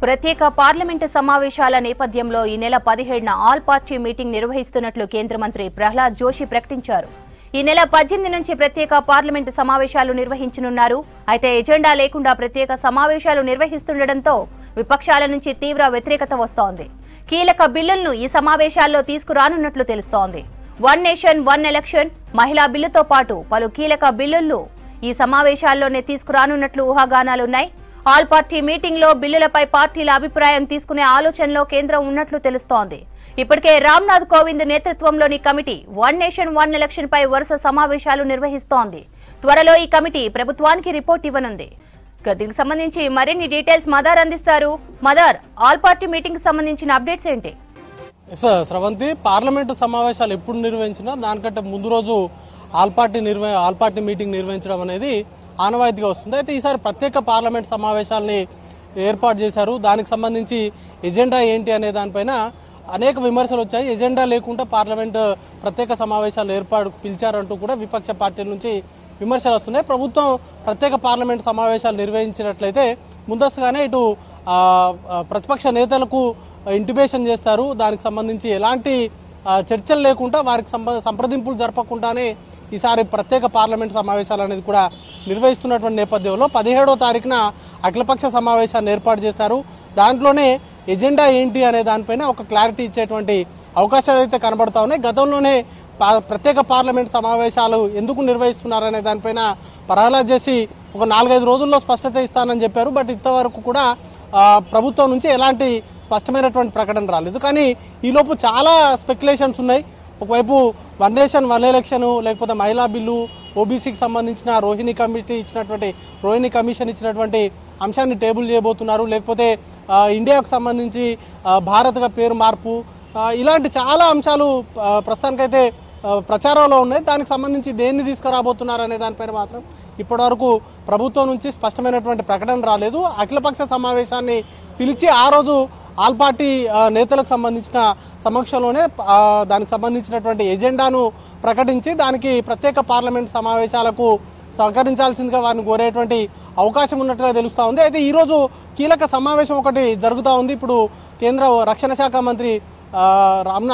ప్రత్యేక పార్లమెంటు సమావేశాల నేపథ్యంలో ఈ నెల పదిహేడున ఆల్ పార్టీ మీటింగ్ నిర్వహిస్తున్నట్లు కేంద్ర మంత్రి ప్రహ్లాద్ జోషి ప్రకటించారు ఈ నెల పద్దెనిమిది నుంచి ప్రత్యేక పార్లమెంటు సమావేశాలు నిర్వహించనున్నారు అయితే ఎజెండా లేకుండా ప్రత్యేక సమావేశాలు నిర్వహిస్తుండటంతో విపక్షాల నుంచి తీవ్ర వ్యతిరేకత వస్తోంది కీలక బిల్లులను ఈ సమావేశాల్లో తీసుకురానున్నట్లు తెలుస్తోంది వన్ నేషన్ వన్ ఎలక్షన్ మహిళా బిల్లుతో పాటు పలు కీలక బిల్లులను ఈ సమావేశాల్లోనే తీసుకురానున్నట్లు ఊహాగానాలున్నాయి ఆల్ పార్టీ మీటింగ్ లో బిల్లులపై పార్టీల అభిప్రాయం తీసుకునే ఆలోచనలో కేంద్రం ఉన్నట్లు తెలుస్తోంది ఇప్పటికే రామ్నాథ్ కోవింద్ నేతృత్వంలోని committee one nation one election పై వరుస సమావేశాలు నిర్వహిస్తోంది త్వరలో ఈ కమిటీ ప్రభుత్వానికి రిపోర్ట్ ఇవ్వనుంది ఇక దీనికి సంబంధించి మరిన్ని డీటెయిల్స్ మదార్ అందిస్తారు మదార్ ఆల్ పార్టీ మీటింగ్ కి సంబంధించిన అప్డేట్స్ ఏంటి సార్ స్రవంతి పార్లమెంటు సమావేశాలు ఎప్పుడు నిర్వహించినా దానికంటే ముందు రోజు ఆల్ పార్టీ నిర్వ ఆల్ పార్టీ మీటింగ్ నిర్వహించడం అనేది ఆనవాయితీగా వస్తుంది అయితే ఈసారి ప్రత్యేక పార్లమెంట్ సమావేశాలని ఏర్పాటు చేశారు దానికి సంబంధించి ఎజెండా ఏంటి అనే దానిపైన అనేక విమర్శలు వచ్చాయి ఎజెండా లేకుండా పార్లమెంట్ ప్రత్యేక సమావేశాలు ఏర్పాటు పిలిచారంటూ కూడా విపక్ష పార్టీల నుంచి విమర్శలు వస్తున్నాయి ప్రభుత్వం ప్రత్యేక పార్లమెంట్ సమావేశాలు నిర్వహించినట్లయితే ముందస్తుగానే ఇటు ఆ, ఆ, ప్రతిపక్ష నేతలకు ఇంటిమేషన్ చేస్తారు దానికి సంబంధించి ఎలాంటి ఆ, చర్చలు లేకుండా వారికి సంబ- సంప్రదింపులు జరపకుండానే ఈసారి ప్రత్యేక పార్లమెంట్ సమావేశాలు అనేది కూడా నిర్వహిస్తున్నటువంటి నేపథ్యంలో పదిహేడో తారీఖున అఖిలపక్ష సమావేశాన్ని ఏర్పాటు చేశారు దాంట్లోనే ఎజెండా ఏంటి అనే దానిపైన ఒక క్లారిటీ ఇచ్చేటువంటి అవకాశాలు అయితే కనబడతా ఉన్నాయి గతంలోనే పా- ప్రత్యేక పార్లమెంట్ సమావేశాలు ఎందుకు నిర్వహిస్తున్నారనే దానిపైన ప్రహ్లాద్ చేసి ఒక నాలుగైదు రోజుల్లో స్పష్టత ఇస్తానని చెప్పారు బట్ ఇంతవరకు కూడా ఆ, ప్రభుత్వం నుంచి ఎలాంటి స్పష్టమైనటువంటి ప్రకటన రాలేదు కానీ ఈలోపు చాలా స్పెక్యులేషన్స్ ఉన్నాయి ఒకవైపు వన్ నేషన్ వన్ ఎలక్షన్ లేకపోతే మహిళా బిల్లు ఓబీసీకి సంబంధించిన రోహిణి కమిటీ ఇచ్చినటువంటి రోహిణి కమిషన్ ఇచ్చినటువంటి అంశాన్ని టేబుల్ చేయబోతున్నారు లేకపోతే ఆ, ఇండియాకు సంబంధించి ఆ, భారత్గా పేరు మార్పు ఆ, ఇలాంటి చాలా అంశాలు ఆ, ప్రస్తుతానికైతే ఆ, ప్రచారంలో ఉన్నాయి దానికి సంబంధించి దేన్ని తీసుకురాబోతున్నారు అనే దానిపైన మాత్రం ఇప్పటివరకు ప్రభుత్వం నుంచి స్పష్టమైనటువంటి ప్రకటన రాలేదు అఖిలపక్ష సమావేశాన్ని పిలిచి ఆ రోజు ఆల్ పార్టీ ఆ, నేతలకు సంబంధించిన సమక్షంలోనే ఆ, దానికి సంబంధించినటువంటి ఎజెండాను ప్రకటించి దానికి ప్రత్యేక పార్లమెంట్ సమావేశాలకు సహకరించాల్సిందిగా వారిని కోరేటువంటి అవకాశం ఉన్నట్టుగా తెలుస్తా ఉంది అయితే ఈ రోజు కీలక సమావేశం ఒకటి జరుగుతూ ఉంది ఇప్పుడు కేంద్ర రక్షణ శాఖ మంత్రి ఆ, రామ్నా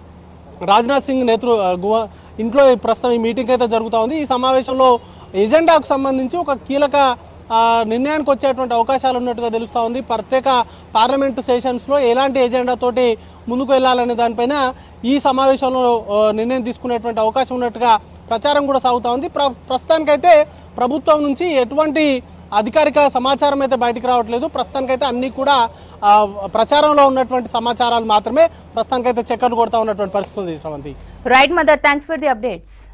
రాజ్నాథ్ సింగ్ నేతృ గువ- ఇంట్లో ఈ ప్రస్తుతం ఈ మీటింగ్ అయితే జరుగుతూ ఉంది ఈ సమావేశంలో ఎజెండాకు సంబంధించి ఒక కీలక ఆ, నిర్ణయానికి వచ్చేటువంటి అవకాశాలు ఉన్నట్టుగా తెలుస్తా ఉంది ప్రత్యేక పార్లమెంటు సెషన్స్ లో ఎలాంటి ఎజెండా తోటి ముందుకు వెళ్లాలనే దానిపైన ఈ సమావేశంలో ఆ, నిర్ణయం తీసుకునేటువంటి అవకాశం ఉన్నట్టుగా ప్రచారం కూడా సాగుతా ఉంది ప్ర- ప్రస్తుతానికైతే ప్రభుత్వం నుంచి ఎటువంటి అధికారిక సమాచారం అయితే బయటికి రావట్లేదు ప్రస్తుతానికైతే అన్ని కూడా ఆ, ప్రచారంలో ఉన్నటువంటి సమాచారాలు మాత్రమే ప్రస్తుతానికైతే చక్కర్లు కొడతా ఉన్నటువంటి పరిస్థితి ఉంది Sravanthi right mother thanks for the updates